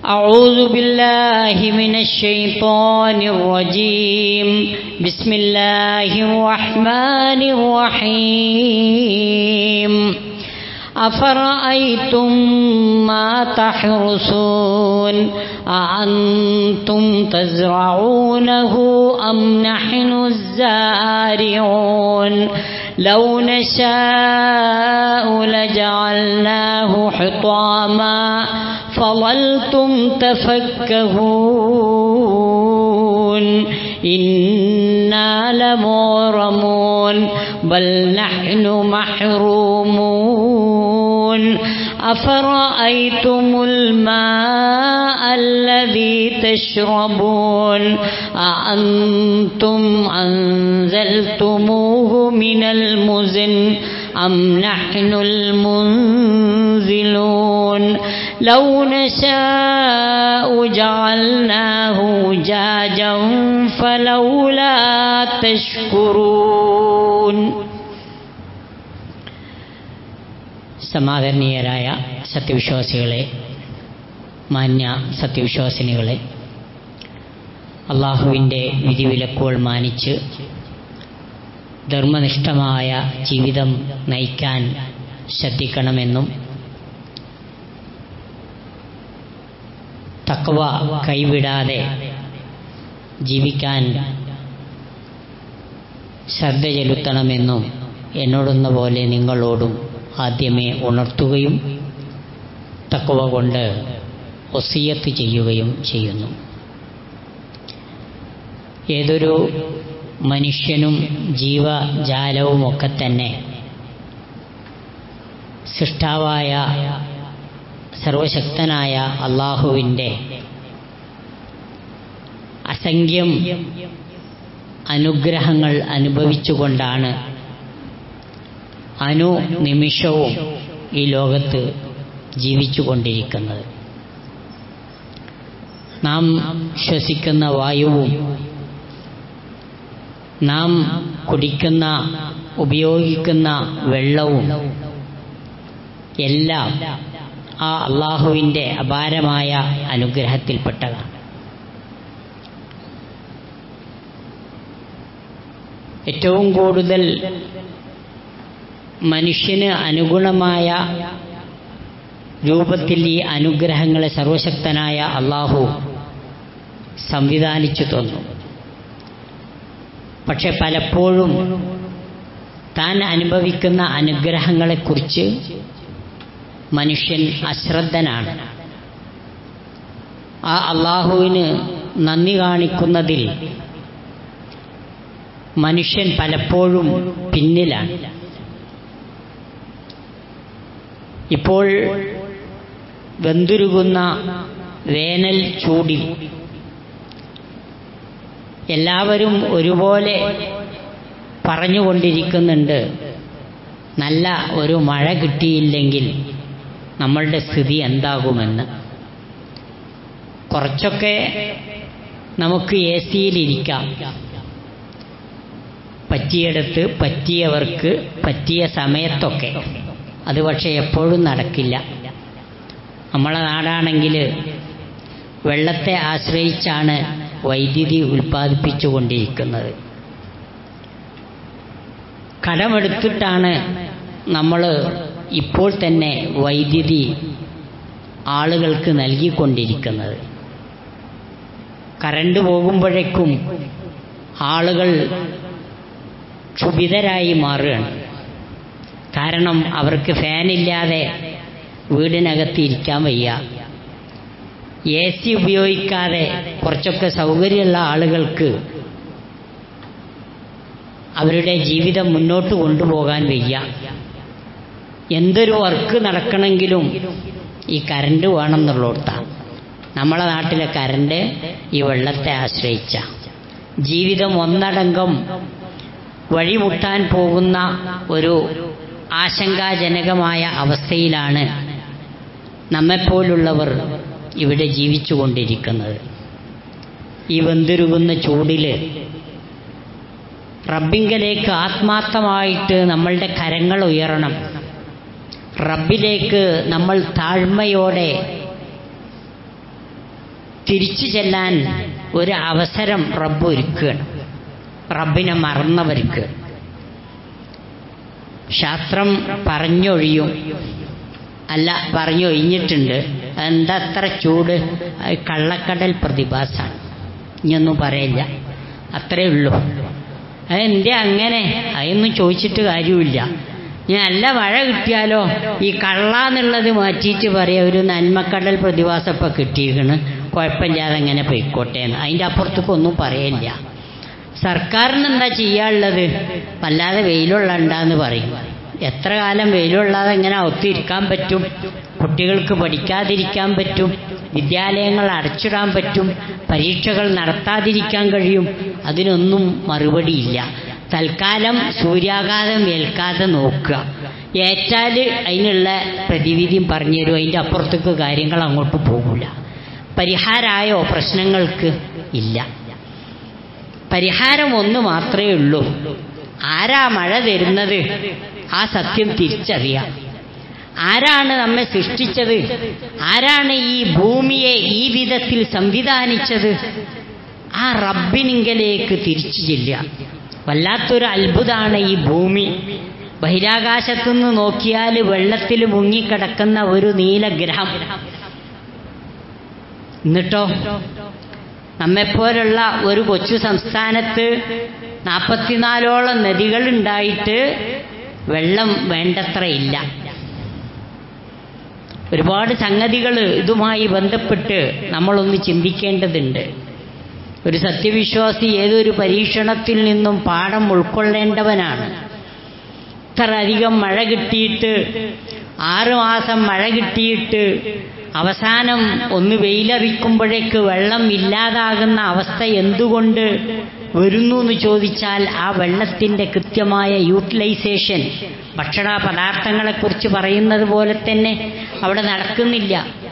أعوذ بالله من الشيطان الرجيم بسم الله الرحمن الرحيم أفرأيتم ما تحرسون أأنتم تزرعونه أم نحن الزارعون لو نشاء لجعلناه حطاما فظلتم تفكهون إنا لمغرمون بل نحن محرومون أفرأيتم الماء الذي تشربون أأنتم أنزلتموه من المزن أم نحن المنزلون لو نشاء جعلناه جاجا فلولا تشكرون സമാദരണീയരായ സത്യവിശ്വാസികളെ മാന്യ സത്യവിശ്വാസിനികളെ അള്ളാഹുവിൻ്റെ വിധിവിലക്കുകൾ മാനിച്ച് ധർമ്മനിഷ്ഠമായ ജീവിതം നയിക്കാൻ ശ്രദ്ധിക്കണമെന്നും തക്കവ കൈവിടാതെ ജീവിക്കാൻ ശ്രദ്ധ ചെലുത്തണമെന്നും എന്നോടൊന്ന പോലെ നിങ്ങളോടും ആദ്യമേ ഉണർത്തുകയും തക്കവ കൊണ്ട് ഒസിയത്ത് ചെയ്യുകയും ചെയ്യുന്നു ഏതൊരു മനുഷ്യനും ജീവജാലവുമൊക്കെ തന്നെ സൃഷ്ടാവായ സർവശക്തനായ അള്ളാഹുവിൻ്റെ അസംഖ്യം അനുഗ്രഹങ്ങൾ അനുഭവിച്ചുകൊണ്ടാണ് അനു നിമിഷവും ഈ ലോകത്ത് ജീവിച്ചുകൊണ്ടിരിക്കുന്നത് നാം ശ്വസിക്കുന്ന വായുവും നാം കുടിക്കുന്ന ഉപയോഗിക്കുന്ന വെള്ളവും എല്ലാം ആ അള്ളാഹുവിൻ്റെ അപാരമായ അനുഗ്രഹത്തിൽപ്പെട്ടതാണ് ഏറ്റവും കൂടുതൽ മനുഷ്യന് അനുഗുണമായ രൂപത്തിൽ ഈ അനുഗ്രഹങ്ങളെ സർവശക്തനായ അള്ളാഹു സംവിധാനിച്ചു തന്നു പക്ഷെ പലപ്പോഴും താൻ അനുഭവിക്കുന്ന അനുഗ്രഹങ്ങളെക്കുറിച്ച് മനുഷ്യൻ അശ്രദ്ധനാണ് ആ അള്ളാഹുവിന് നന്ദി കാണിക്കുന്നതിൽ മനുഷ്യൻ പലപ്പോഴും പിന്നിലാണ് ഇപ്പോൾ വെന്തുരുകുന്ന വേനൽ ചൂടിൽ എല്ലാവരും ഒരുപോലെ പറഞ്ഞുകൊണ്ടിരിക്കുന്നുണ്ട് നല്ല ഒരു മഴ കിട്ടിയില്ലെങ്കിൽ നമ്മളുടെ സ്ഥിതി എന്താകുമെന്ന് കുറച്ചൊക്കെ നമുക്ക് എ സിയിലിരിക്കാം പറ്റിയെടുത്ത് പറ്റിയവർക്ക് പറ്റിയ സമയത്തൊക്കെ അത് പക്ഷേ എപ്പോഴും നടക്കില്ല നമ്മളെ നാടാണെങ്കിൽ വെള്ളത്തെ ആശ്രയിച്ചാണ് വൈദ്യുതി ഉൽപ്പാദിപ്പിച്ചുകൊണ്ടിരിക്കുന്നത് കടമെടുത്തിട്ടാണ് നമ്മൾ ഇപ്പോൾ തന്നെ വൈദ്യുതി ആളുകൾക്ക് നൽകിക്കൊണ്ടിരിക്കുന്നത് കറണ്ട് പോകുമ്പോഴേക്കും ആളുകൾ ക്ഷുഭിതരായി മാറുകയാണ് കാരണം അവർക്ക് ഫാനില്ലാതെ വീടിനകത്ത് ഇരിക്കാൻ വയ്യ എ സി ഉപയോഗിക്കാതെ കുറച്ചൊക്കെ സൗകര്യമുള്ള ആളുകൾക്ക് അവരുടെ ജീവിതം മുന്നോട്ട് കൊണ്ടുപോകാൻ വയ്യ എന്തൊരു വർക്ക് നടക്കണമെങ്കിലും ഈ കരണ്ട് വേണമെന്നുള്ളിടത്താണ് നമ്മളെ നാട്ടിലെ കരണ്ട് ഈ വെള്ളത്തെ ആശ്രയിച്ച ജീവിതം ഒന്നടങ്കം വഴിമുട്ടാൻ പോകുന്ന ഒരു ആശങ്കാജനകമായ അവസ്ഥയിലാണ് നമ്മെപ്പോലുള്ളവർ ഇവിടെ ജീവിച്ചുകൊണ്ടിരിക്കുന്നത് ഈ വെന്തുരുകുന്ന ചൂടിൽ റബ്ബിങ്കലേക്ക് ആത്മാർത്ഥമായിട്ട് നമ്മളുടെ കരങ്ങൾ ഉയരണം റബ്ബിലേക്ക് നമ്മൾ താഴ്മയോടെ തിരിച്ചു ചെല്ലാൻ ഒരു അവസരം റബ്ബ് ഒരുക്കുകയാണ് റബ്ബിനെ മറന്നവർക്ക് ശാസ്ത്രം പറഞ്ഞൊഴിയും അല്ല പറഞ്ഞൊഴിഞ്ഞിട്ടുണ്ട് എന്താ അത്ര ചൂട് അത് കള്ളക്കടൽ പ്രതിഭാസമാണ് ഇനിയൊന്നും പറയില്ല അത്രേ ഉള്ളൂ അതെന്തേ അങ്ങനെ അതൊന്നും ചോദിച്ചിട്ട് കാര്യമില്ല ഞാൻ നല്ല മഴ കിട്ടിയാലോ ഈ കള്ള എന്നുള്ളത് മാറ്റിയിട്ട് പറയാം ഒരു നന്മക്കടൽ പ്രതിഭാസം ഇപ്പം കിട്ടിയിരിക്കണ് കുഴപ്പമില്ലാതെ അങ്ങനെ പൊയ്ക്കോട്ടെ എന്ന് അതിൻ്റെ അപ്പുറത്തേക്ക് ഒന്നും പറയില്ല സർക്കാരിന് എന്താ ചെയ്യാനുള്ളത് വല്ലാതെ വെയിലുള്ളണ്ടെന്ന് പറയും എത്ര കാലം വെയിലുള്ളാതെ എങ്ങനെ ഒത്തിരിക്കാൻ പറ്റും കുട്ടികൾക്ക് പഠിക്കാതിരിക്കാൻ പറ്റും വിദ്യാലയങ്ങൾ അടച്ചിടാൻ പറ്റും പരീക്ഷകൾ നടത്താതിരിക്കാൻ കഴിയും അതിനൊന്നും മറുപടിയില്ല തൽക്കാലം സൂര്യാഘാതം ഏൽക്കാതെ നോക്കുക ഏറ്റാൽ അതിനുള്ള പ്രതിവിധിയും പറഞ്ഞു തരും അതിൻ്റെ അപ്പുറത്തേക്ക് കാര്യങ്ങൾ അങ്ങോട്ട് പോകില്ല പരിഹാരമായോ പ്രശ്നങ്ങൾക്ക് ഇല്ല പരിഹാരം ഒന്ന് മാത്രമേ ഉള്ളൂ ആരാ മഴ തരുന്നത് ആ സത്യം തിരിച്ചറിയാം ആരാണ് നമ്മെ സൃഷ്ടിച്ചത് ആരാണ് ഈ ഭൂമിയെ ഈ വിധത്തിൽ സംവിധാനിച്ചത് ആ റബ്ബിനിങ്കലേക്ക് തിരിച്ചു ചെല്ലുക വല്ലാത്തൊരു അത്ഭുതമാണ് ഈ ഭൂമി ബഹിരാകാശത്തുനിന്ന് നോക്കിയാൽ വെള്ളത്തിൽ മുങ്ങിക്കിടക്കുന്ന ഒരു നീലഗ്രഹം എന്നിട്ടോ നമ്മെപ്പോലുള്ള ഒരു കൊച്ചു സംസ്ഥാനത്ത് നാൽപ്പത്തിനാലോളം നദികളുണ്ടായിട്ട് വെള്ളം വേണ്ടത്ര ഇല്ല ഒരുപാട് സംഗതികൾ ഇതുമായി ബന്ധപ്പെട്ട് നമ്മളൊന്ന് ചിന്തിക്കേണ്ടതുണ്ട് ഒരു സത്യവിശ്വാസി ഏതൊരു പരീക്ഷണത്തിൽ നിന്നും പാഠം ഉൾക്കൊള്ളേണ്ടവനാണ് ഇത്ര അധികം മഴ കിട്ടിയിട്ട് ആറുമാസം മഴ കിട്ടിയിട്ട് അവസാനം ഒന്ന് വെയിലറിക്കുമ്പോഴേക്ക് വെള്ളം ഇല്ലാതാകുന്ന അവസ്ഥ എന്തുകൊണ്ട് വരുന്നു എന്ന് ചോദിച്ചാൽ ആ വെള്ളത്തിൻ്റെ കൃത്യമായ യൂട്ടിലൈസേഷൻ ഭക്ഷണ പദാർത്ഥങ്ങളെക്കുറിച്ച് പറയുന്നത് പോലെ തന്നെ അവിടെ നടക്കുന്നില്ല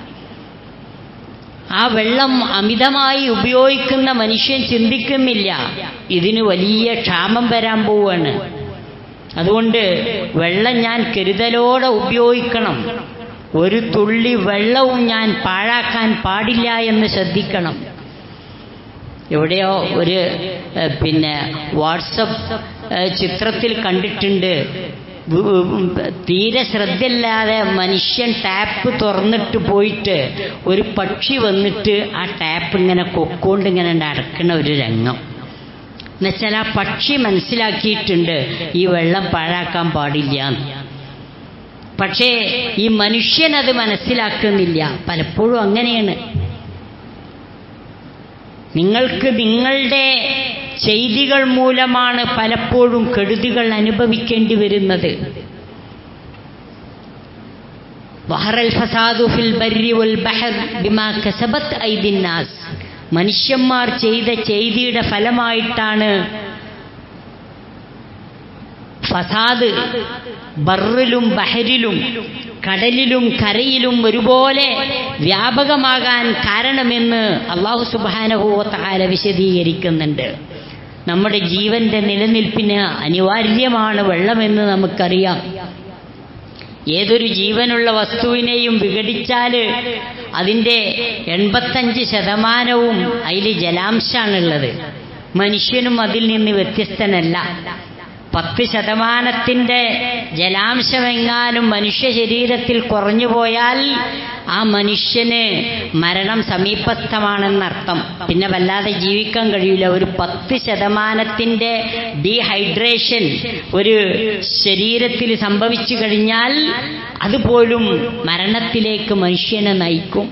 ആ വെള്ളം അമിതമായി ഉപയോഗിക്കുന്ന മനുഷ്യൻ ചിന്തിക്കുന്നില്ല ഇതിന് വലിയ ക്ഷാമം വരാൻ പോവുകയാണ് അതുകൊണ്ട് വെള്ളം ഞാൻ കരുതലോടെ ഉപയോഗിക്കണം ഒരു തുള്ളി വെള്ളവും ഞാൻ പാഴാക്കാൻ പാടില്ല എന്ന് ശ്രദ്ധിക്കണം എവിടെയോ ഒരു ഏഹ്, പിന്നെ വാട്സപ്പ് ഏഹ്, ചിത്രത്തിൽ കണ്ടിട്ടുണ്ട് വ്- വ്- തീരെ ശ്രദ്ധയില്ലാതെ മനുഷ്യൻ ടാപ്പ് തുറന്നിട്ട് പോയിട്ട് ഒരു പക്ഷി വന്നിട്ട് ആ ടാപ്പ് ഇങ്ങനെ കൊക്കൊണ്ട് ഇങ്ങനെ അടക്കണ ഒരു രംഗം എന്നുവെച്ചാൽ ആ പക്ഷി മനസ്സിലാക്കിയിട്ടുണ്ട് ഈ വെള്ളം പാഴാക്കാൻ പാടില്ല എന്ന്. പക്ഷേ ഈ മനുഷ്യൻ അത് മനസ്സിലാക്കുന്നില്ല പലപ്പോഴും അങ്ങനെയാണ് നിങ്ങൾക്ക് നിങ്ങളുടെ ചെയ്തികൾ മൂലമാണ് പലപ്പോഴും കെടുതികൾ അനുഭവിക്കേണ്ടി വരുന്നത് വഹറൽ ഫസാദു ഫിൽ ബർരി വൽ ബഹർ ബിമാ കസബത്ത് ഐദിൻ നാസ് മനുഷ്യന്മാർ ചെയ്ത ചെയ്തിയുടെ ഫലമായിട്ടാണ് ഫസാദ് ബറിലും ബഹരിലും കടലിലും കരയിലും ഒരുപോലെ വ്യാപകമാകാൻ കാരണമെന്ന് അള്ളാഹു സുബാനഹുവത്താല വിശദീകരിക്കുന്നുണ്ട് നമ്മുടെ ജീവന്റെ നിലനിൽപ്പിന് അനിവാര്യമാണ് വെള്ളമെന്ന് നമുക്കറിയാം ഏതൊരു ജീവനുള്ള വസ്തുവിനെയും വിഘടിച്ചാൽ അതിൻ്റെ എൺപത്തഞ്ച് ശതമാനവും അതിൽ ജലാംശമാണുള്ളത് മനുഷ്യനും അതിൽ നിന്ന് വ്യത്യസ്തനല്ല പത്ത് ശതമാനത്തിൻ്റെ ജലാംശമെങ്ങാനും മനുഷ്യ ശരീരത്തിൽ കുറഞ്ഞു പോയാൽ ആ മനുഷ്യന് മരണം സമീപസ്ഥമാണെന്നർത്ഥം പിന്നെ വല്ലാതെ ജീവിക്കാൻ കഴിയില്ല ഒരു പത്ത് ശതമാനത്തിൻ്റെ ഡീഹൈഡ്രേഷൻ ഒരു ശരീരത്തിൽ സംഭവിച്ചു കഴിഞ്ഞാൽ അതുപോലും മരണത്തിലേക്ക് മനുഷ്യനെ നയിക്കും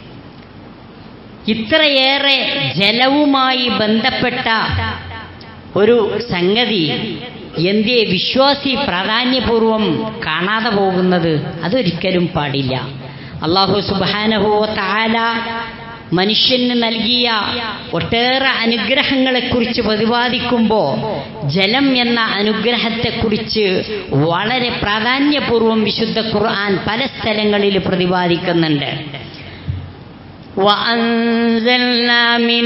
ഇത്രയേറെ ജലവുമായി ബന്ധപ്പെട്ട ഒരു സംഗതി എന്തേ വിശ്വാസി പ്രാധാന്യപൂർവം കാണാതെ പോകുന്നത് അതൊരിക്കലും പാടില്ല അള്ളാഹു സുബാനഹോ താല മനുഷ്യന് നൽകിയ ഒട്ടേറെ അനുഗ്രഹങ്ങളെക്കുറിച്ച് പ്രതിപാദിക്കുമ്പോൾ ജലം എന്ന അനുഗ്രഹത്തെക്കുറിച്ച് വളരെ പ്രാധാന്യപൂർവം വിശുദ്ധ ഖുർആൻ പല സ്ഥലങ്ങളിൽ പ്രതിപാദിക്കുന്നുണ്ട് وأنزلنا من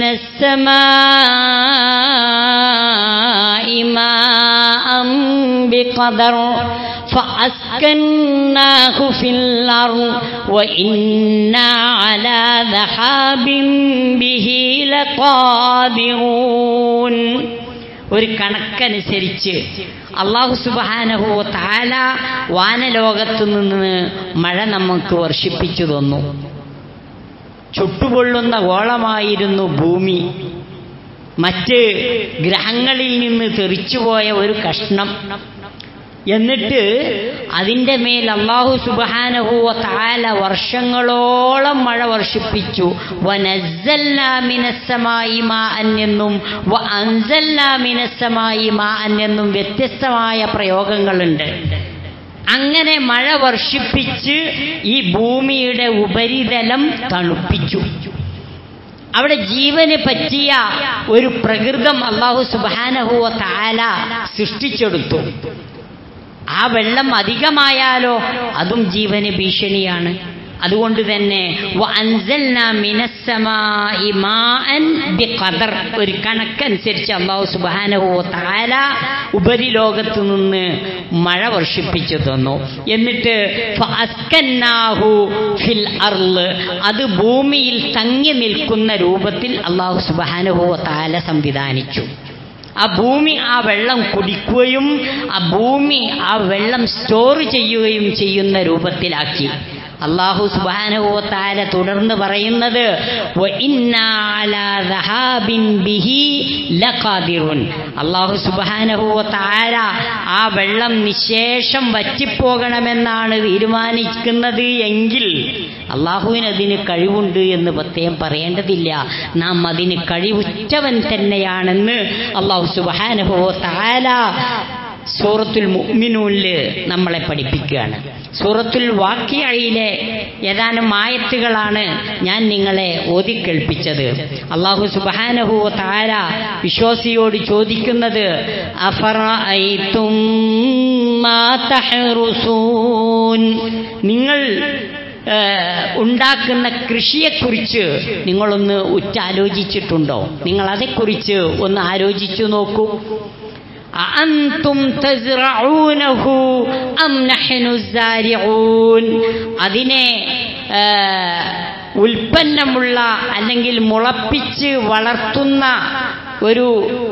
السماء ماء بقدر فأسكناه في الأرض وإنا على ذهاب به لقادرون ഒരു കണക്കനുസരിച്ച് അള്ളാഹു സുബാനഹു താല വാനലോകത്തു നിന്ന് മഴ നമുക്ക് വർഷിപ്പിച്ചു തന്നു ചുട്ടുപൊള്ളുന്ന ഗോളമായിരുന്നു ഭൂമി മറ്റ് ഗ്രഹങ്ങളിൽ നിന്ന് തെറിച്ചുപോയ ഒരു കഷ്ണം എന്നിട്ട് അതിൻ്റെ മേൽ അള്ളാഹു സുബാനഹുവ താല വർഷങ്ങളോളം മഴ വർഷിപ്പിച്ചു വനസ്സല്ലാമിനസ്സമായി മാ അന്നെന്നും വ അൻസല്ലാമിനസ്സമായി മാ അന്നെന്നും വ്യത്യസ്തമായ പ്രയോഗങ്ങളുണ്ട് അങ്ങനെ മഴ വർഷിപ്പിച്ച് ഈ ഭൂമിയുടെ ഉപരിതലം തണുപ്പിച്ചു അവിടെ ജീവന് പറ്റിയ ഒരു പ്രകൃതം അള്ളാഹു സുബാനഹുവ താല സൃഷ്ടിച്ചെടുത്തു ആ വെള്ളം അധികമായാലോ അതും ജീവന് ഭീഷണിയാണ് അതുകൊണ്ട് തന്നെ ഒരു കണക്കനുസരിച്ച് അള്ളാഹു സുബാനഹു താല ഉപരിലോകത്തു നിന്ന് മഴ വർഷിപ്പിച്ചു തന്നു എന്നിട്ട് ഫിൽ അർള് അത് ഭൂമിയിൽ തങ്ങി നിൽക്കുന്ന രൂപത്തിൽ അള്ളാഹു സുബാനഹു താല സംവിധാനിച്ചു ആ ഭൂമി ആ വെള്ളം കുടിക്കുകയും ആ ഭൂമി ആ വെള്ളം സ്റ്റോർ ചെയ്യുകയും ചെയ്യുന്ന രൂപത്തിലാക്കി അള്ളാഹു സുബാനുവത്താല തുടർന്ന് പറയുന്നത് അള്ളാഹു സുബാനുവത്താല ആ വെള്ളം നിശേഷം വറ്റിപ്പോകണമെന്നാണ് തീരുമാനിക്കുന്നത് എങ്കിൽ അള്ളാഹുവിന് അതിന് കഴിവുണ്ട് എന്ന് പ്രത്യേകം പറയേണ്ടതില്ല നാം അതിന് കഴിവുറ്റവൻ തന്നെയാണെന്ന് അള്ളാഹു സുബാനുവത്താല സൂറത്തുൽ മുഅ്മിനൂനിൽ നമ്മളെ പഠിപ്പിക്കുകയാണ് സൂറത്തുൽ വാക്യയിലെ ഏതാനും ആയത്തുകളാണ് ഞാൻ നിങ്ങളെ ഓതിക്കേൾപ്പിച്ചത് അള്ളാഹു സുബാനഹു താര വിശ്വാസിയോട് ചോദിക്കുന്നത് അഫറഅയ്തും മാ തഹ്റുസൂൻ നിങ്ങൾ ഉണ്ടാക്കുന്ന കൃഷിയെക്കുറിച്ച് നിങ്ങളൊന്ന് ഉറ്റാലോചിച്ചിട്ടുണ്ടോ നിങ്ങൾ അതേക്കുറിച്ച് ഒന്ന് ആലോചിച്ചു നോക്കൂ അഅന്തും തസ്റഊനഹു അം നഹ്നു സാരിഊൻ അതിനെ ഉൽപ്പന്നമുള്ള അല്ലെങ്കിൽ മുളപ്പിച്ച് വളർത്തുന്ന ഒരു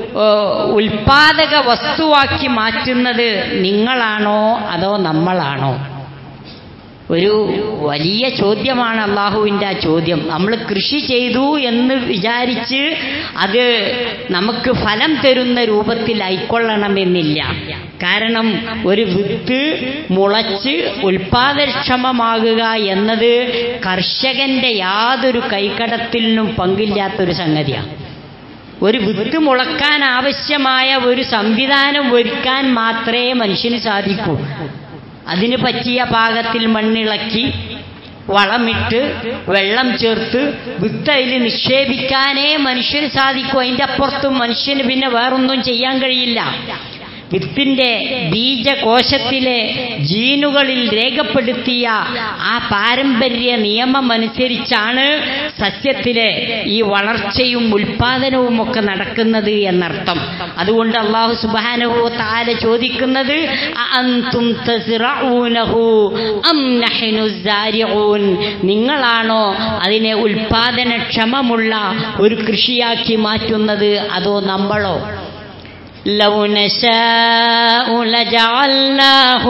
ഉൽപാദക വസ്തുവാക്കി മാറ്റുന്നത് നിങ്ങളാണോ അതോ നമ്മളാണോ ഒരു വലിയ ചോദ്യമാണ് അള്ളാഹുവിൻ്റെ ആ ചോദ്യം നമ്മൾ കൃഷി ചെയ്തു എന്ന് വിചാരിച്ച് അത് നമുക്ക് ഫലം തരുന്ന രൂപത്തിലായിക്കൊള്ളണമെന്നില്ല കാരണം ഒരു വിത്ത് മുളച്ച് ഉൽപാദനക്ഷമമാകുക എന്നത് കർഷകന്റെ യാതൊരു കൈക്കടത്തിനും പങ്കില്ലാത്തൊരു സംഗതിയാണ് ഒരു വിത്ത് മുളക്കാൻ ആവശ്യമായ ഒരു സംവിധാനം ഒരുക്കാൻ മാത്രമേ മനുഷ്യന് സാധിക്കൂ അതിന് പറ്റിയ പാകത്തിൽ മണ്ണിളക്കി വളമിട്ട് വെള്ളം ചേർത്ത് വിത്ത് അതിൽ നിക്ഷേപിക്കാനേ മനുഷ്യന് സാധിക്കൂ അതിൻ്റെ അപ്പുറത്തും മനുഷ്യന് പിന്നെ വേറൊന്നും ചെയ്യാൻ കഴിയില്ല വിത്തിന്റെ ബീജകോശത്തിലെ ജീനുകളിൽ രേഖപ്പെടുത്തിയ ആ പാരമ്പര്യ നിയമം അനുസരിച്ചാണ് സസ്യത്തിലെ ഈ വളർച്ചയും ഉൽപാദനവും ഒക്കെ നടക്കുന്നത് എന്നർത്ഥം അതുകൊണ്ട് അള്ളാഹു സുബാനഹു താല ചോദിക്കുന്നത് അഅന്തും തസ്റഊനഹു അം നഹ്നു സാരിഊൻ നിങ്ങളാണോ അതിനെ ഉൽപാദനക്ഷമമുള്ള ഒരു കൃഷിയാക്കി മാറ്റുന്നത് അതോ നമ്മളോ لو نشاء لجعلناه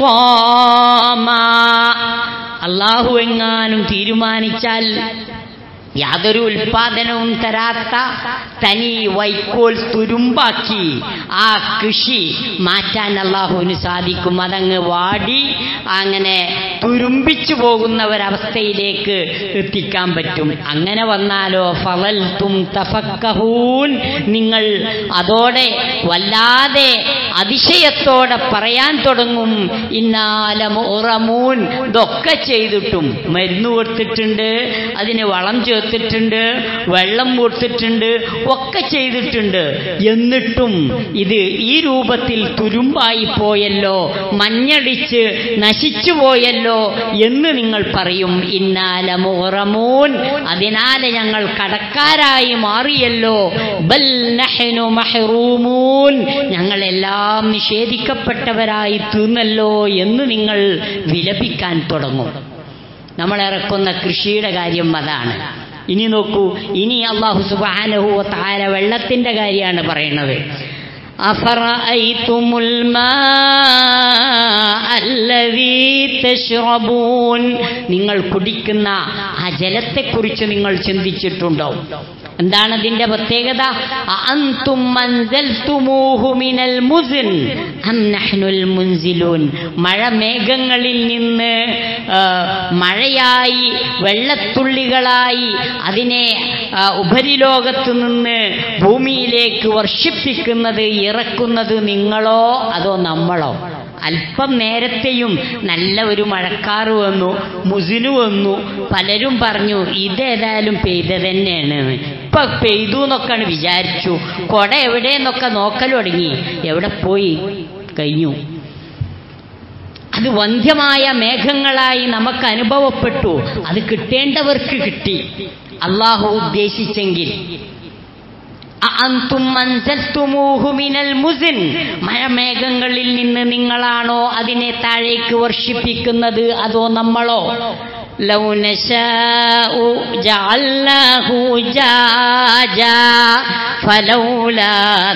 حطاما അള്ളാഹു എങ്ങാനും തീരുമാനിച്ചാൽ യാതൊരു ഉൽപാദനവും തരാത്ത തനി വൈക്കോൽ തുരുമ്പാക്കി ആ കൃഷി മാറ്റാൻ അള്ളാഹുവിന് സാധിക്കും അതങ്ങ് വാടി അങ്ങനെ തുരുമ്പിച്ചു പോകുന്ന ഒരവസ്ഥയിലേക്ക് എത്തിക്കാൻ പറ്റും അങ്ങനെ വന്നാലോ ഫവൽ തും തഫക്കഹൂൻ നിങ്ങൾ അതോടെ വല്ലാതെ അതിശയത്തോടെ പറയാൻ തുടങ്ങും ഇന്നാലമുറമൂൻ ഇതൊക്കെ ചെയ്തിട്ടും മരുന്ന് കൊടുത്തിട്ടുണ്ട് അതിന് വളം ചേർ ചേർത്തിട്ടുണ്ട് വെള്ളം കൊടുത്തിട്ടുണ്ട് ഒക്കെ ചെയ്തിട്ടുണ്ട് എന്നിട്ടും ഇത് ഈ രൂപത്തിൽ തുരുമ്പായി പോയല്ലോ മഞ്ഞടിച്ച് നശിച്ചു പോയല്ലോ എന്ന് നിങ്ങൾ പറയും ഇന്നാല മുറമൂൻ അതിനാലെ ഞങ്ങൾ കടക്കാരായി മാറിയല്ലോ ബൽ നഹ്നു മഹ്റൂമൂൻ ഞങ്ങളെല്ലാം നിഷേധിക്കപ്പെട്ടവരായി തീർന്നല്ലോ എന്ന് നിങ്ങൾ വിലപിക്കാൻ തുടങ്ങും നമ്മൾ ഇറക്കുന്ന കൃഷിയുടെ കാര്യം അതാണ് ഇനി നോക്കൂ ഇനി അള്ളാഹു സുബാനഹു താര വെള്ളത്തിന്റെ കാര്യമാണ് പറയുന്നത് أفرأيتم الماء الذي تشربون നിങ്ങൾ കുടിക്കുന്ന ആ ജലത്തെക്കുറിച്ച് നിങ്ങൾ ചിന്തിച്ചിട്ടുണ്ടോ എന്താണ് അതിന്റെ പ്രത്യേകത അഅന്തും അൻസൽതുമൂഹു മിനൽ മുസ്ൻ അം നഹ്നുൽ മുൻസിലൂൻ മഴ മേഘങ്ങളിൽ നിന്ന് ആ, മഴയായി വെള്ളത്തുള്ളികളായി അതിനെ ആ, ഉപരിലോകത്ത് നിന്ന് ഭൂമിയിലേക്ക് വർഷിപ്പിക്കുന്നത് ഇറക്കുന്നത് നിങ്ങളോ അതോ നമ്മളോ അല്പം നേരത്തെയും നല്ല ഒരു മഴക്കാറ് വന്നു മുസിനു വന്നു പലരും പറഞ്ഞു ഇതേതായാലും പെയ്ത തന്നെയാണ് ഇപ്പൊ പെയ്തു എന്നൊക്കെയാണ് വിചാരിച്ചു കൊട എവിടെയെന്നൊക്കെ നോക്കൽ തുടങ്ങി എവിടെ പോയി കഴിഞ്ഞു അത് വന്ധ്യമായ മേഘങ്ങളായി നമുക്ക് അനുഭവപ്പെട്ടു അത് കിട്ടേണ്ടവർക്ക് കിട്ടി അള്ളാഹു ഉദ്ദേശിച്ചെങ്കിൽ അഅന്തും അൻസൽതുമൂഹു മിനൽ മുസിൻ മഴമേഘങ്ങളിൽ നിന്ന് നിങ്ങളാണോ അതിനെ താഴേക്ക് വർഷിപ്പിക്കുന്നത് അതോ നമ്മളോ ലൗ നശാഉ ജഅൽനാഹു ജാജാ ഫലൗലാ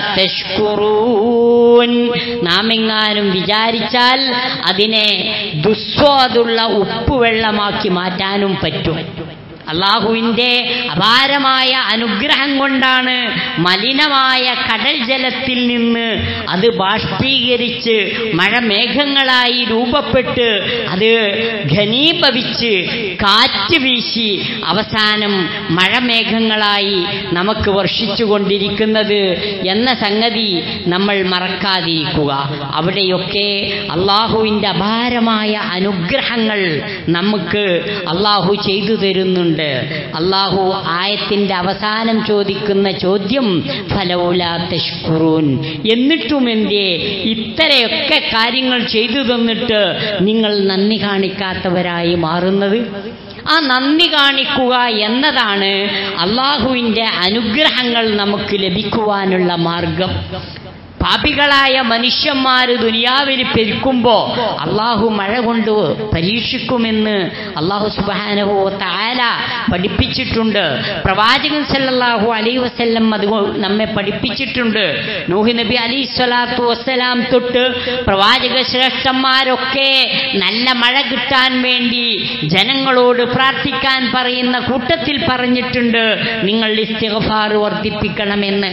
തഷ്കുറൂൻ നാം എങ്ങാനും വിചാരിച്ചാൽ അതിനെ ദുസ്വാദുള്ള ഉപ്പുവെള്ളമാക്കി മാറ്റാനും പറ്റും അള്ളാഹുവിൻ്റെ അപാരമായ അനുഗ്രഹം കൊണ്ടാണ് മലിനമായ കടൽ ജലത്തിൽ നിന്ന് അത് ബാഷ്പീകരിച്ച് മഴമേഘങ്ങളായി രൂപപ്പെട്ട് അത് ഘനീഭവിച്ച് കാറ്റ് വീശി അവസാനം മഴമേഘങ്ങളായി നമുക്ക് വർഷിച്ചുകൊണ്ടിരിക്കുന്നത് എന്ന സംഗതി നമ്മൾ മറക്കാതിരിക്കുക അവിടെയൊക്കെ അള്ളാഹുവിൻ്റെ അപാരമായ അനുഗ്രഹങ്ങൾ നമുക്ക് അള്ളാഹു ചെയ്തു തരുന്നുണ്ട് അള്ളാഹു ആയത്തിന്റെ അവസാനം ചോദിക്കുന്ന ചോദ്യം ഫലൗല തഷ്കുറൂൻ എന്നിട്ടും എന്തേ ഇത്രയൊക്കെ കാര്യങ്ങൾ ചെയ്തു തന്നിട്ട് നിങ്ങൾ നന്ദി കാണിക്കാത്തവരായി മാറുന്നത് ആ നന്ദി കാണിക്കുക എന്നതാണ് അള്ളാഹുവിൻ്റെ അനുഗ്രഹങ്ങൾ നമുക്ക് ലഭിക്കുവാനുള്ള മാർഗം പാപികളായ മനുഷ്യന്മാർ ദുനിയാവിൽ പെരുക്കുമ്പോൾ അള്ളാഹു മഴ കൊണ്ട് പരീക്ഷിക്കുമെന്ന് അള്ളാഹു സുബാനഹോ താല പഠിപ്പിച്ചിട്ടുണ്ട് പ്രവാചകൻ സല്ലല്ലാഹു അലൈഹി വസല്ലം അത് നമ്മെ പഠിപ്പിച്ചിട്ടുണ്ട് നൂഹി നബി അലി സ്വലാത്തു വസ്സലാം തൊട്ട് പ്രവാചക ശ്രേഷ്ഠന്മാരൊക്കെ നല്ല മഴ കിട്ടാൻ വേണ്ടി ജനങ്ങളോട് പ്രാർത്ഥിക്കാൻ പറയുന്ന കൂട്ടത്തിൽ പറഞ്ഞിട്ടുണ്ട് നിങ്ങൾ ഇസ്തിഗ്ഫാർ വർദ്ധിപ്പിക്കണമെന്ന്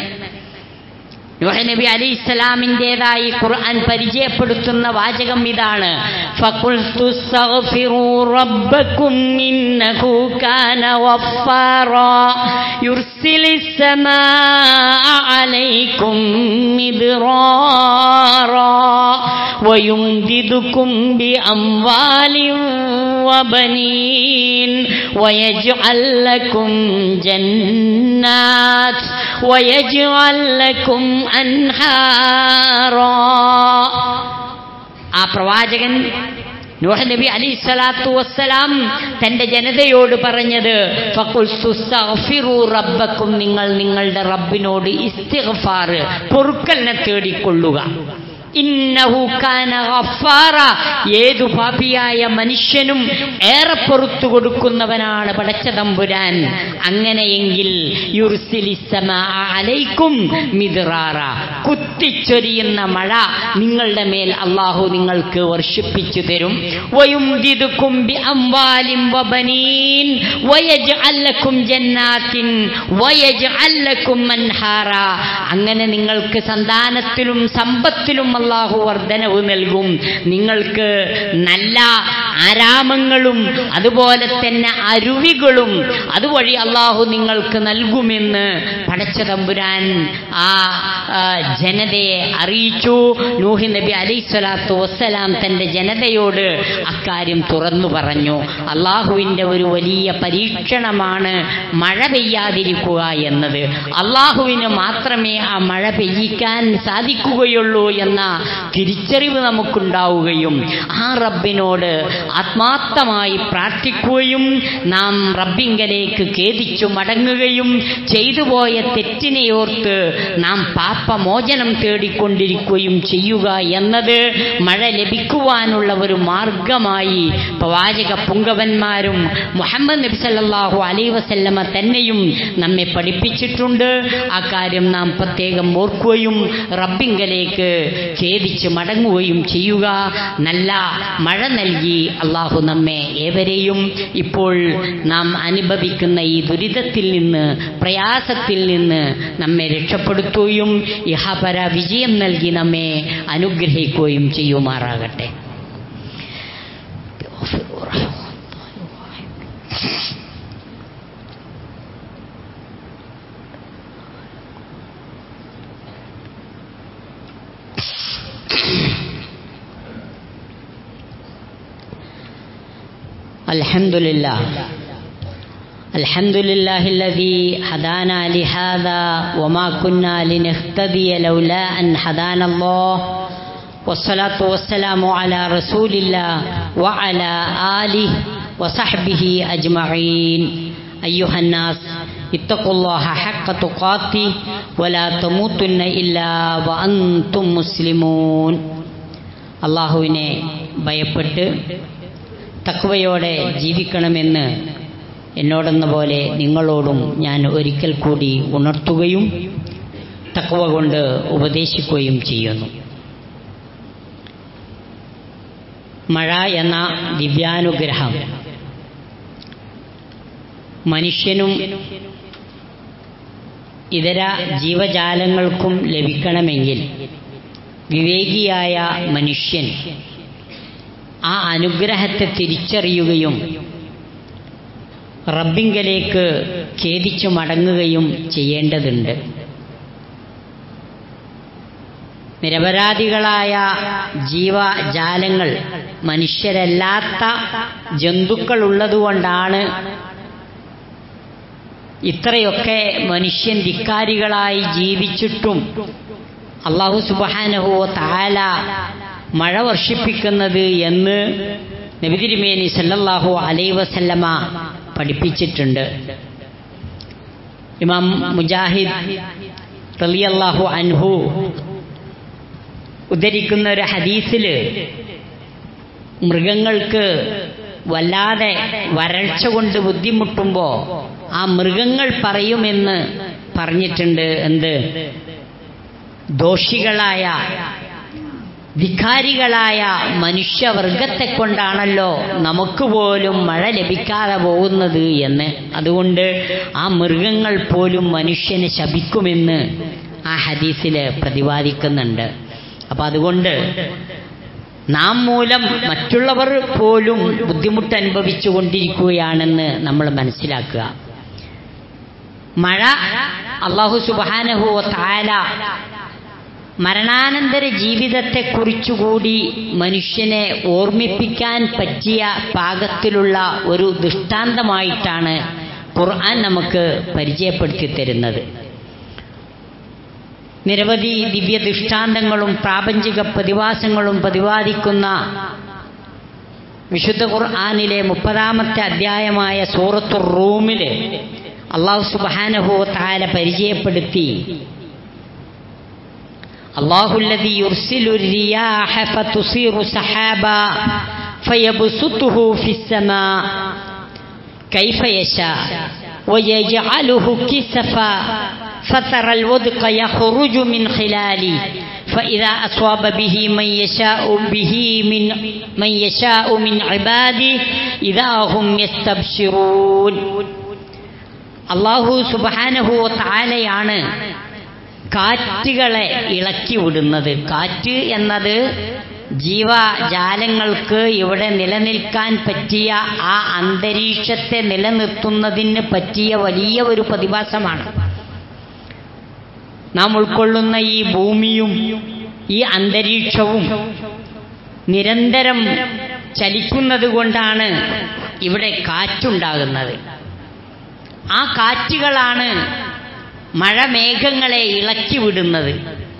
നുഹ് നബി അലി ഇസ്ലാമിൻ്റെതായി ഖുർആൻ പരിചയപ്പെടുത്തുന്ന വാചകം ഇതാണ് ഫഖുൽതു സ്തഗ്ഫിറൂ റബ്ബക്കും ഇന്നഹു കാന ഗഫാറാ യുർസിലിസ് സമാഅ അലൈക്കും മിദ്റാറാ ويمددكم بأموال وبنين ويجعل لكم جنات ويجعل لكم أنهارا ആ പ്രവാചകൻ നൂഹ് നബി അലി സ്വലാത്തു വസ്സലാം തന്റെ ജനതയോട് പറഞ്ഞത് ഫഖുൽസ്തുസ്തഗ്ഫിറൂ റബ്ബക്കും നിങ്ങൾ നിങ്ങളുടെ റബ്ബിനോട് ഇസ്തിഗ്ഫാർ പൊറുക്കലിനെ തേടിക്കൊള്ളുക ഇന്നഹു കാന ഗഫാറ ഏതു പാപിയായ മനുഷ്യനും ഏറെ പൊറത്തു കൊടുക്കുന്നവനാണ് പടച്ച തമ്പുരാൻ അങ്ങനെയെങ്കിൽ യുർസിലിസ്സമാ അലൈക്കും മിദ്റാറ കുത്തിച്ചൊരിയുന്ന മഴ നിങ്ങളുടെ മേൽ അള്ളാഹു നിങ്ങൾക്ക് വർഷിപ്പിച്ചു തരും വയുംദിദുക്കും ബി അംവാലിൻ വബനീൻ വയജ്അൽ ലക്കും ജന്നാത്തിൻ വയജ്അൽ ലക്കും അൻഹാറ അങ്ങനെ നിങ്ങൾക്ക് സന്താനത്തിലും സമ്പത്തിലും അള്ളാഹു വർധനവ് നൽകും നിങ്ങൾക്ക് നല്ല ആരാമങ്ങളും അതുപോലെ തന്നെ അരുവികളും അതുവഴി അള്ളാഹു നിങ്ങൾക്ക് നൽകുമെന്ന് പടച്ച തമ്പുരാൻ ആ ആ, ജനതയെ അറിയിച്ചു നൂഹി നബി അലൈഹി സ്വലാത്തു വസ്സലാം തൻ്റെ ജനതയോട് അക്കാര്യം തുറന്നു പറഞ്ഞു അള്ളാഹുവിൻ്റെ ഒരു വലിയ പരീക്ഷണമാണ് മഴ പെയ്യാതിരിക്കുക എന്നത് അള്ളാഹുവിന് മാത്രമേ ആ മഴ പെയ്യിക്കാൻ സാധിക്കുകയുള്ളൂ എന്ന തിരിച്ചറിവ് നമുക്കുണ്ടാവുകയും ആ റബ്ബിനോട് ആത്മാർത്ഥമായി പ്രാർത്ഥിക്കുകയും നാം റബ്ബിങ്കലേക്ക് ഖേദിച്ചു മടങ്ങുകയും ചെയ്തു പോയ തെറ്റിനെയോർത്ത് നാം പാപമോചനം തേടിക്കൊണ്ടിരിക്കുകയും ചെയ്യുക എന്നത് മഴ ലഭിക്കുവാനുള്ള ഒരു മാർഗമായി പ്രവാചക പുങ്കവന്മാരും മുഹമ്മദ് നബി സല്ലല്ലാഹു അലൈ വസല്ലമ തന്നെയും നമ്മെ പഠിപ്പിച്ചിട്ടുണ്ട് ആ കാര്യം നാം പ്രത്യേകം ഓർക്കുകയും റബ്ബിങ്കലേക്ക് ഖേദിച്ച് മടങ്ങുകയും ചെയ്യുക നല്ല മഴ നൽകി അള്ളാഹു നമ്മെ ഏവരെയും ഇപ്പോൾ നാം അനുഭവിക്കുന്ന ഈ ദുരിതത്തിൽ നിന്ന് പ്രയാസത്തിൽ നിന്ന് നമ്മെ രക്ഷപ്പെടുത്തുകയും ഇഹപര വിജയം നൽകി നമ്മെ അനുഗ്രഹിക്കുകയും ചെയ്യുമാറാകട്ടെ الحمد لله الحمد لله الذي هدانا لهذا وما كنا لنهتدي لولا أن هدانا الله والصلاة والسلام على رسول الله وعلى آله وصحبه أجمعين أيها الناس اتقوا الله حق تقاته ولا تموتن إلا وأنتم مسلمون അള്ളാഹുവിനെ ഭയപ്പെട്ട് തക്വയോടെ ജീവിക്കണമെന്ന് എന്നോടെന്ന പോലെ നിങ്ങളോടും ഞാൻ ഒരിക്കൽ കൂടി ഉണർത്തുകയും തക്വ കൊണ്ട് ഉപദേശിക്കുകയും ചെയ്യുന്നു മഴ എന്ന ദിവ്യാനുഗ്രഹം മനുഷ്യനും ഇതര ജീവജാലങ്ങൾക്കും ലഭിക്കണമെങ്കിൽ വിവേകിയായ മനുഷ്യൻ ആ അനുഗ്രഹത്തെ തിരിച്ചറിയുകയും റബ്ബിങ്കലേക്ക് ഖേദിച്ചു മടങ്ങുകയും ചെയ്യേണ്ടതുണ്ട് നിരപരാധികളായ ജീവജാലങ്ങൾ മനുഷ്യരല്ലാത്ത ജന്തുക്കൾ ഉള്ളതുകൊണ്ടാണ് ഇത്രയൊക്കെ മനുഷ്യൻ ധിക്കാരികളായി ജീവിച്ചിട്ടും അള്ളാഹു സുബാനഹോ താല മഴ വർഷിപ്പിക്കുന്നത് എന്ന് നബിതിരുമേനി സല്ലല്ലാഹു അലൈ വസല്ലമ പഠിപ്പിച്ചിട്ടുണ്ട് ഇമാം മുജാഹിദ് റളിയല്ലാഹു അൻഹു ഉദ്ധരിക്കുന്ന ഒരു ഹദീസിൽ മൃഗങ്ങൾക്ക് വല്ലാതെ വരൾച്ച കൊണ്ട് ബുദ്ധിമുട്ടുമ്പോൾ ആ മൃഗങ്ങൾ പറയുമെന്ന് പറഞ്ഞിട്ടുണ്ട് എന്ത് ദോഷികളായ ധിക്കാരികളായ മനുഷ്യവർഗത്തെ കൊണ്ടാണല്ലോ നമുക്ക് പോലും മഴ ലഭിക്കാതെ പോകുന്നത് എന്ന് അതുകൊണ്ട് ആ മൃഗങ്ങൾ പോലും മനുഷ്യനെ ശപിക്കുമെന്ന് ആ ഹദീസിൽ പ്രതിപാദിക്കുന്നുണ്ട് അപ്പം അതുകൊണ്ട് നാം മൂലം മറ്റുള്ളവർ പോലും ബുദ്ധിമുട്ട് അനുഭവിച്ചു കൊണ്ടിരിക്കുകയാണെന്ന് നമ്മൾ മനസ്സിലാക്കുക മഴ അള്ളാഹു സുബാനഹു താല മരണാനന്തര ജീവിതത്തെക്കുറിച്ചുകൂടി മനുഷ്യനെ ഓർമ്മിപ്പിക്കാൻ പറ്റിയ പാകത്തിലുള്ള ഒരു ദൃഷ്ടാന്തമായിട്ടാണ് ഖുർആൻ നമുക്ക് പരിചയപ്പെടുത്തി തരുന്നത് നിരവധി ദിവ്യ ദൃഷ്ടാന്തങ്ങളും പ്രാപഞ്ചിക പ്രതിഭാസങ്ങളും പ്രതിപാദിക്കുന്ന വിശുദ്ധ ഖുർആാനിലെ മുപ്പതാമത്തെ അധ്യായമായ സൂറത്തുർ റൂമിൽ അള്ളാഹു സുബാനഹോ താല പരിചയപ്പെടുത്തി الله الذي يرسل الرياح فتصير سحابا فيبسطه في السماء كيف يشاء ويجعله كسفا فترى الودق يخرج من خلاله فإذا أصاب به من يشاء به من من يشاء من عباده إذا هم يستبشرون الله سبحانه وتعالى يعني കാറ്റുകളെ ഇളക്കി വിടുന്നത് കാറ്റ് എന്നത് ജീവജാലങ്ങൾക്ക് ഇവിടെ നിലനിൽക്കാൻ പറ്റിയ ആ അന്തരീക്ഷത്തെ നിലനിർത്തുന്നതിന് പറ്റിയ വലിയ ഒരു പ്രതിഭാസമാണ് നാം ഉൾക്കൊള്ളുന്ന ഈ ഭൂമിയും ഈ അന്തരീക്ഷവും നിരന്തരം ചലിക്കുന്നത് കൊണ്ടാണ് ഇവിടെ കാറ്റുണ്ടാകുന്നത് ആ കാറ്റുകളാണ് മഴമേഘങ്ങളെ ഇളക്കി വിടുന്നത്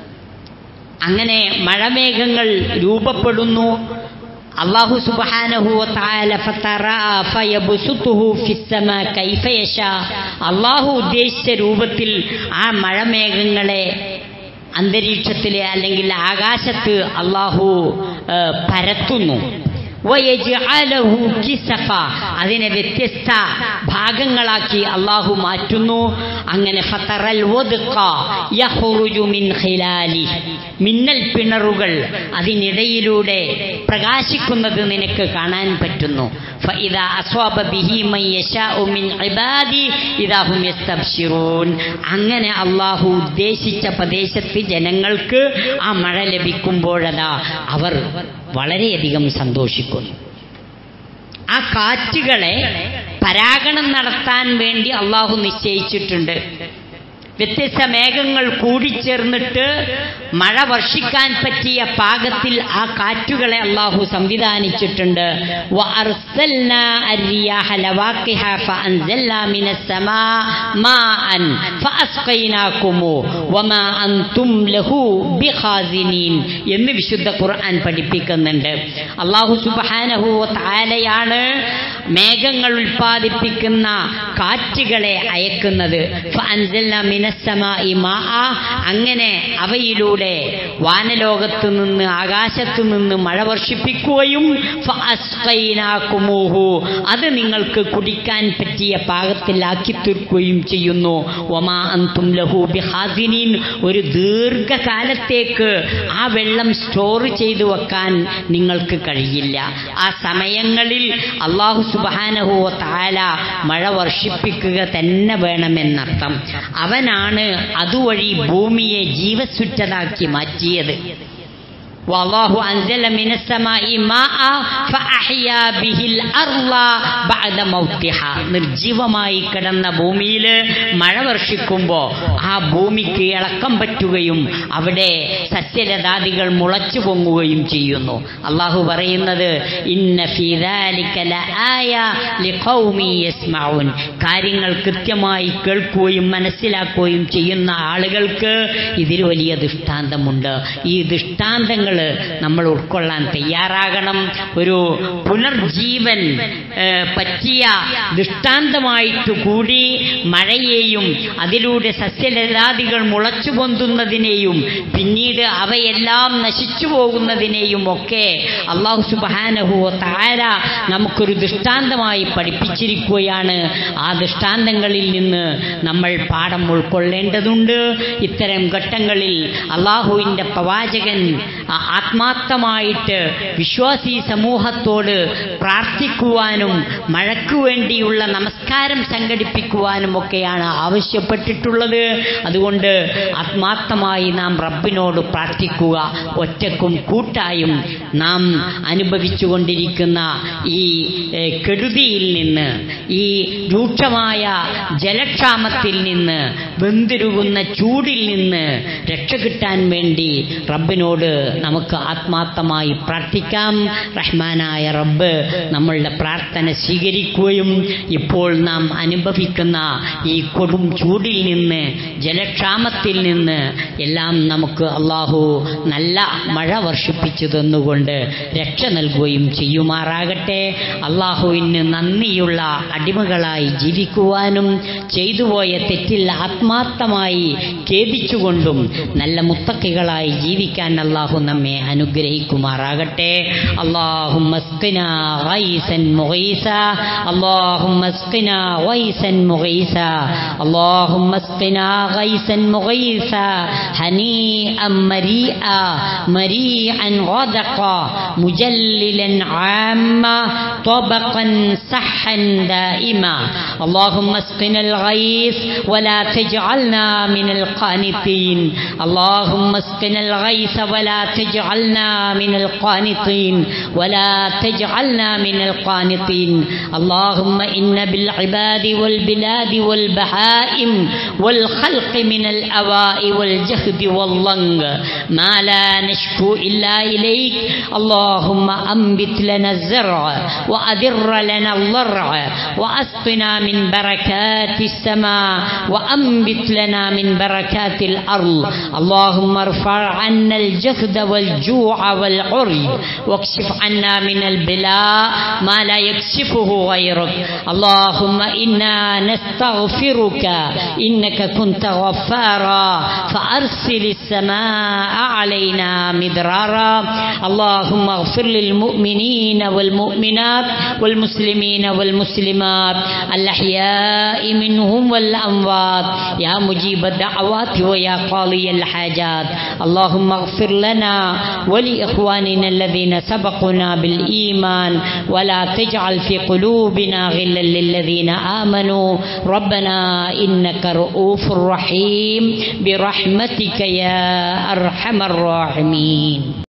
അങ്ങനെ മഴമേഘങ്ങൾ രൂപപ്പെടുന്നു അള്ളാഹു സുബ്ഹാനഹു വതആല ഫതറാ ഫയബ്സുതുഹു ഫിസ്സമാ കൈഫ യശാ അള്ളാഹു ഉദ്ദേശിച്ച രൂപത്തിൽ ആ മഴമേഘങ്ങളെ അന്തരീക്ഷത്തിലെ അല്ലെങ്കിൽ ആകാശത്ത് അള്ളാഹു ഏ, പരത്തുന്നു വയജ്അലഹു കിസഫ അതിനെ വ്യത്യസ്ത ഭാഗങ്ങളാക്കി അള്ളാഹു മാറ്റുന്നു അങ്ങനെ ഫതറൽ വദ്ഖ യഖ്റുജു മിൻ ഖിലാലി മിന്നൽ പിണറുകൾ അതിനിടയിലൂടെ പ്രകാശിക്കുന്നത് നിനക്ക് കാണാൻ പറ്റുന്നു ഫഇദാ അസ്വാബ ബിഹി മൻ യശാഉ മിൻ ഇബാദി ഇദാ ഹും യസ്തബ്ശിറൂൻ അങ്ങനെ അള്ളാഹു ഉദ്ദേശിച്ച പ്രദേശത്ത് ജനങ്ങൾക്ക് ആ മഴ ലഭിക്കുമ്പോഴതാ അവർ വളരെയധികം സന്തോഷിക്കുന്നു ആ കാറ്റുകളെ പരാഗണം നടത്താൻ വേണ്ടി അള്ളാഹു നിശ്ചയിച്ചിട്ടുണ്ട് വ്യത്യസ്ത മേഘങ്ങൾ കൂടിച്ചേർന്നിട്ട് മഴ വർഷിക്കാൻ പറ്റിയ പാകത്തിൽ ആ കാറ്റുകളെ അള്ളാഹു സംവിധാനിച്ചിട്ടുണ്ട് وَأَرْسَلْنَا الرِّيَاحَ لَوَاقِحَ فَأَنزَلْنَا مِنَ السَّمَاءِ مَاءً فَأَسْقَيْنَاكُمُهُ وَمَا أَنْتُمْ لَهُ بِخَازِنِينَ എന്ന് വിശുദ്ധ ഖുർആൻ പഠിപ്പിക്കുന്നുണ്ട് അള്ളാഹു സുബ്ഹാനഹു താലയാണ് മേഘങ്ങൾ ഉൽപ്പാദിപ്പിക്കുന്ന കാറ്റുകളെ അയക്കുന്നത് ഫഅൻസൽനാ മിനസ്സമാഇ മാഅ. അങ്ങനെ അവയിലൂടെ വാനലോകത്ത് നിന്ന് ആകാശത്ത് നിന്ന് മഴ വർഷിപ്പിക്കുകയും ഫഅസ്ഖൈനാകുമൂഹു. അത് നിങ്ങൾക്ക് കുടിക്കാൻ പറ്റിയ പാകത്തിലാക്കി തീർക്കുകയും ചെയ്യുന്നു ഒമാ അന്തും ലഹു ബിഹാസിനീൻ ഒരു ദീർഘകാലത്തേക്ക് ആ വെള്ളം സ്റ്റോർ ചെയ്തു വെക്കാൻ നിങ്ങൾക്ക് കഴിയില്ല ആ സമയങ്ങളിൽ അള്ളാഹു സുബാനഹു താല മഴ വർഷിപ്പിക്കുക തന്നെ വേണമെന്നർത്ഥം അവനാണ് അതുവഴി ഭൂമിയെ ജീവസുറ്റതാക്കി മാറ്റിയത് والله أنزل من السماء ماء فأحيا به الأرض بعد موتها നിർജീവമായി കിടന്ന ഭൂമിയിൽ മഴ വർഷിക്കുമ്പോൾ ആ ഭൂമിക്ക് ഇളക്കം പറ്റുകയും അവിടെ സസ്യലതാദികൾ മുളച്ചു പൊങ്ങുകയും ചെയ്യുന്നു അള്ളാഹു പറയുന്നത് ഇന്ന ഫീ ذلك ലആയ ലിഖൗമി യസ്മഊൻ കാര്യങ്ങൾ കൃത്യമായി കേൾക്കുകയും മനസ്സിലാക്കുകയും ചെയ്യുന്ന ആളുകൾക്ക് ഇതിൽ വലിയ ദൃഷ്ടാന്തമുണ്ട് ഈ ദൃഷ്ടാന്തങ്ങൾ നമ്മൾ ഉൾക്കൊള്ളാൻ തയ്യാറാകണം ഒരു പുനർജീവൻ ഏ, പറ്റിയ ദൃഷ്ടാന്തമായിട്ട് കൂടി മഴയെയും അതിലൂടെ സസ്യലതാദികൾ മുളച്ചു പൊന്തുന്നതിനെയും പിന്നീട് അവയെല്ലാം നശിച്ചു പോകുന്നതിനെയും ഒക്കെ അള്ളാഹു സുബാനഹു താര നമുക്കൊരു ദൃഷ്ടാന്തമായി പഠിപ്പിച്ചിരിക്കുകയാണ് ആ ദൃഷ്ടാന്തങ്ങളിൽ നിന്ന് നമ്മൾ പാഠം ഉൾക്കൊള്ളേണ്ടതുണ്ട് ഇത്തരം ഘട്ടങ്ങളിൽ അള്ളാഹുവിൻ്റെ പ്രവാചകൻ ആ ആത്മാർത്ഥമായിട്ട് വിശ്വാസി സമൂഹത്തോട് പ്രാർത്ഥിക്കുവാനും മഴയ്ക്കു വേണ്ടിയുള്ള നമസ്കാരം സംഘടിപ്പിക്കുവാനും ഒക്കെയാണ് ആവശ്യപ്പെട്ടിട്ടുള്ളത് അതുകൊണ്ട് ആത്മാർത്ഥമായി നാം റബ്ബിനോട് പ്രാർത്ഥിക്കുക ഒറ്റക്കും കൂട്ടായും നാം അനുഭവിച്ചുകൊണ്ടിരിക്കുന്ന ഈ ഏഹ്, കെടുതിയിൽ നിന്ന് ഈ രൂക്ഷമായ ജലക്ഷാമത്തിൽ നിന്ന് വെന്തിരുകുന്ന ചൂടിൽ നിന്ന് രക്ഷ കിട്ടാൻ വേണ്ടി റബ്ബിനോട് നമുക്ക് ആത്മാർത്ഥമായി പ്രാർത്ഥിക്കാം റഹ്മാനായ റബ്ബ് നമ്മളുടെ പ്രാർത്ഥന സ്വീകരിക്കുകയും ഇപ്പോൾ നാം അനുഭവിക്കുന്ന ഈ കൊടും ചൂടിൽ നിന്ന് ജലക്ഷാമത്തിൽ നിന്ന് എല്ലാം നമുക്ക് അള്ളാഹു നല്ല മഴ വർഷിപ്പിച്ചു തന്നുകൊണ്ട് രക്ഷ നൽകുകയും ചെയ്യുമാറാകട്ടെ അള്ളാഹുവിന് നന്ദിയുള്ള അടിമകളായി ജീവിക്കുവാനും ചെയ്തുപോയ തെറ്റിൽ ആത്മാർത്ഥമായി ഖേദിച്ചുകൊണ്ടും നല്ല മുത്തക്കികളായി ജീവിക്കാൻ അള്ളാഹു നമ്മെ അനുഗ്രഹിക്കുമാറാകട്ടെ അള്ളാഹും غيثا مغيثا اللهم اسقنا غيثا مغيثا اللهم اسقنا غيثا مغيثا هنيئا مريئا مريعا غدقا مجللا عاما طبقا صحا دائما اللهم اسقنا الغيث ولا تجعلنا من القانطين اللهم اسقنا الغيث ولا تجعلنا من القانطين ولا تجعلنا من القانطين اللهم إن بالعباد والبلاد والبهائم والخلق من الأواء والجهد والضنك ما لا نشكو إلا إليك اللهم أنبت لنا الزرع وأدر لنا الضرع وأسقنا من بركات السماء وأنبت لنا من بركات الأرض اللهم ارفع عنا الجهد والجوع والعري واكشف عنا من البلاء ما لا يكشفه غيرك اللهم إنا نستغفرك إنك كنت غفارا فأرسل السماء علينا مدرارا اللهم اغفر للمؤمنين والمؤمنات والمسلمين والمسلمات الأحياء منهم والأموات يا مجيب الدعوات ويا قاضي الحاجات اللهم اغفر لنا ولإخواننا الذين سبقنا بالإيمان ولا تجعل في قلوبنا غلا للذين آمنوا ربنا إنك رؤوف رحيم برحمتك يا أرحم الراحمين